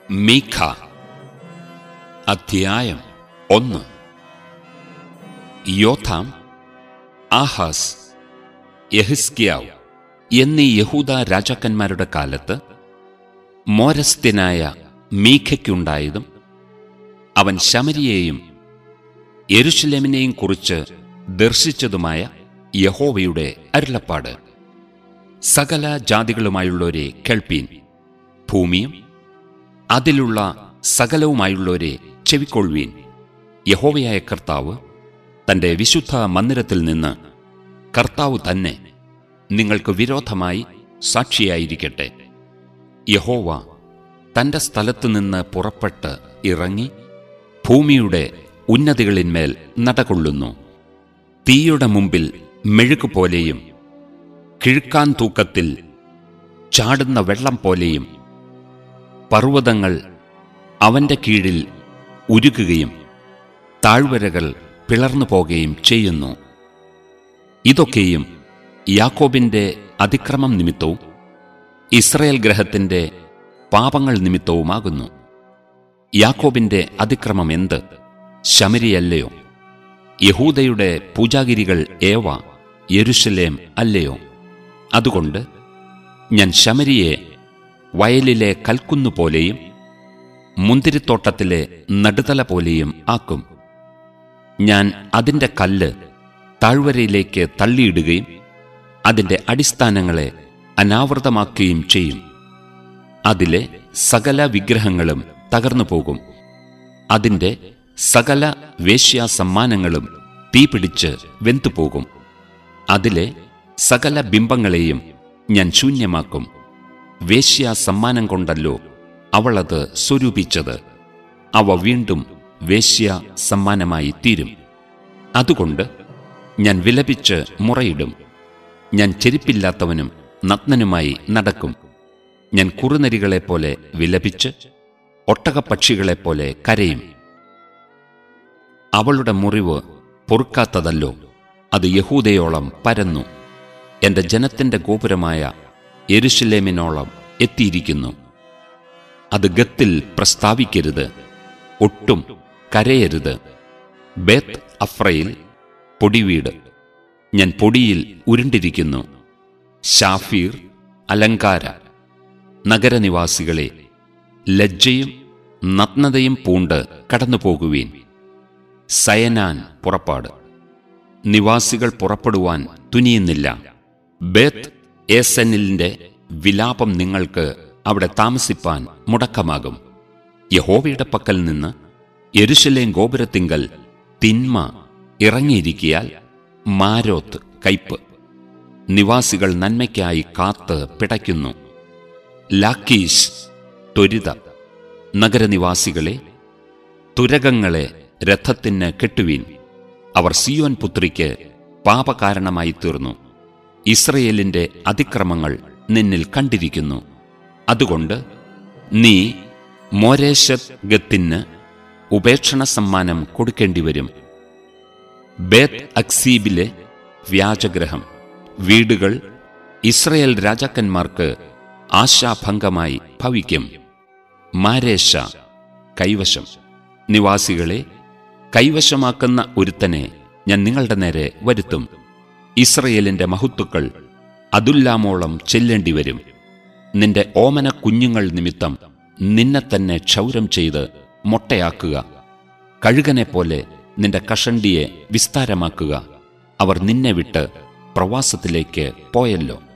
മീഖ അധ്യായം ഒന്ന് യോഥാം ആഹാസ് യഹിസ്കിയാവ് എന്നീ യഹൂദ രാജാക്കന്മാരുടെ കാലത്ത് മോരസ്ത്യനായ മീഖയ്ക്കുണ്ടായതും അവൻ ശമരിയെയും യെരുഷലേമിനെയും കുറിച്ച് ദർശിച്ചതുമായ യഹോവയുടെ അരുളപ്പാട് സകല ജാതികളുമായുള്ളവരെ കേൾപ്പീൻ ഭൂമിയും അതിലുള്ള സകലവുമായുള്ളവരെ ചെവിക്കൊള്ളുവീൻ യഹോവയായ കർത്താവ് തന്റെ വിശുദ്ധ മന്ദിരത്തിൽ നിന്ന് കർത്താവ് തന്നെ നിങ്ങൾക്ക് വിരോധമായി സാക്ഷിയായിരിക്കട്ടെ യഹോവ തന്റെ സ്ഥലത്തു നിന്ന് പുറപ്പെട്ട് ഇറങ്ങി ഭൂമിയുടെ ഉന്നതികളിന്മേൽ നടകൊള്ളുന്നു തീയുടെ മുമ്പിൽ മെഴുകുപോലെയും കിഴുക്കാൻ തൂക്കത്തിൽ ചാടുന്ന വെള്ളം പോലെയും പർവ്വതങ്ങൾ അവന്റെ കീഴിൽ ഉരുകുകയും താഴ്വരകൾ പിളർന്നു പോകുകയും ചെയ്യുന്നു ഇതൊക്കെയും യാക്കോബിന്റെ അതിക്രമം നിമിത്തവും ഇസ്രയേൽ ഗ്രഹത്തിന്റെ പാപങ്ങൾ നിമിത്തവുമാകുന്നു യാക്കോബിന്റെ അതിക്രമം എന്ത് ശമരിയല്ലയോ യഹൂദയുടെ പൂജാഗിരികൾ ഏവ യെരുഷലേം അല്ലയോ അതുകൊണ്ട് ഞാൻ ശമരിയെ വയലിലെ കൽക്കുന്നുപോലെയും മുന്തിരിത്തോട്ടത്തിലെ നടുതല പോലെയും ആക്കും ഞാൻ അതിന്റെ കല്ല് താഴ്വരയിലേക്ക് തള്ളിയിടുകയും അതിന്റെ അടിസ്ഥാനങ്ങളെ അനാവൃതമാക്കുകയും ചെയ്യും അതിലെ സകല വിഗ്രഹങ്ങളും തകർന്നു പോകും അതിന്റെ സകല വേശ്യാസമ്മാനങ്ങളും തീപിടിച്ച് വെന്തുപോകും അതിലെ സകല ബിംബങ്ങളെയും ഞാൻ ശൂന്യമാക്കും വേശ്യാ സമ്മാനം കൊണ്ടല്ലോ അവളത് സ്വരൂപിച്ചത് അവ വീണ്ടും വേശ്യ സമ്മാനമായി തീരും അതുകൊണ്ട് ഞാൻ വിലപിച്ച് മുറയിടും ഞാൻ ചെരുപ്പില്ലാത്തവനും നഗ്നനുമായി നടക്കും ഞാൻ കുറുനരികളെപ്പോലെ വിലപിച്ച് ഒട്ടകപ്പക്ഷികളെപ്പോലെ കരയും അവളുടെ മുറിവ് പൊറുക്കാത്തതല്ലോ അത് യഹൂദയോളം പരന്നു എന്റെ ജനത്തിന്റെ ഗോപുരമായ യെരുഷലേമിനോളം എത്തിയിരിക്കുന്നു അത് ഗത്തിൽ പ്രസ്താവിക്കരുത് ഒട്ടും കരയരുത് ബേത്ത് അഫ്രയിൽ പൊടിവീട് ഞാൻ പൊടിയിൽ ഉരുണ്ടിരിക്കുന്നു ഷാഫീർ അലങ്കാര നഗരനിവാസികളെ ലജ്ജയും നഗ്നതയും പൂണ്ട് കടന്നുപോകുവീൻ സയനാൻ പുറപ്പാട് നിവാസികൾ പുറപ്പെടുവാൻ തുനിയുന്നില്ല ബേത്ത് ഏസനിലിന്റെ വിലാപം നിങ്ങൾക്ക് അവിടെ താമസിപ്പാൻ മുടക്കമാകും യഹോവയുടെ പക്കൽ നിന്ന് യെരുശലേം ഗോപുരത്തിങ്കൽ തിന്മ ഇറങ്ങിയിരിക്കിയാൽ മാരോത്ത് കയ്പ് നിവാസികൾ നന്മയ്ക്കായി കാത്ത് പിടയ്ക്കുന്നു ലാക്കീഷ് ത്വരിത നഗരനിവാസികളെ തുരകങ്ങളെ രഥത്തിന് കെട്ടുവീൻ അവർ സിയോൻ പുത്രിക്ക് പാപകാരണമായി തീർന്നു ഇസ്രയേലിന്റെ അതിക്രമങ്ങൾ നിന്നിൽ കണ്ടിരിക്കുന്നു അതുകൊണ്ട് നീ മോരേശത് ഗത്തിന് ഉപേക്ഷണ സമ്മാനം കൊടുക്കേണ്ടിവരും ബേത്ത് അക്സീബിലെ വ്യാജഗ്രഹം വീടുകൾ ഇസ്രയേൽ രാജാക്കന്മാർക്ക് ആശാഭംഗമായി ഭവിക്കും മാരേശ കൈവശം നിവാസികളെ കൈവശമാക്കുന്ന ഒരുത്തനെ ഞാൻ നിങ്ങളുടെ നേരെ വരുത്തും ഇസ്രയേലിന്റെ മഹത്തുക്കൾ അതുല്ലാമോളം ചെല്ലേണ്ടിവരും നിന്റെ ഓമന കുഞ്ഞുങ്ങൾ നിമിത്തം നിന്നെ തന്നെ ക്ഷൗരം ചെയ്ത് മൊട്ടയാക്കുക കഴുകനെപ്പോലെ നിന്റെ കഷണ്ടിയെ വിസ്താരമാക്കുക അവർ നിന്നെ വിട്ട് പ്രവാസത്തിലേക്ക് പോയല്ലോ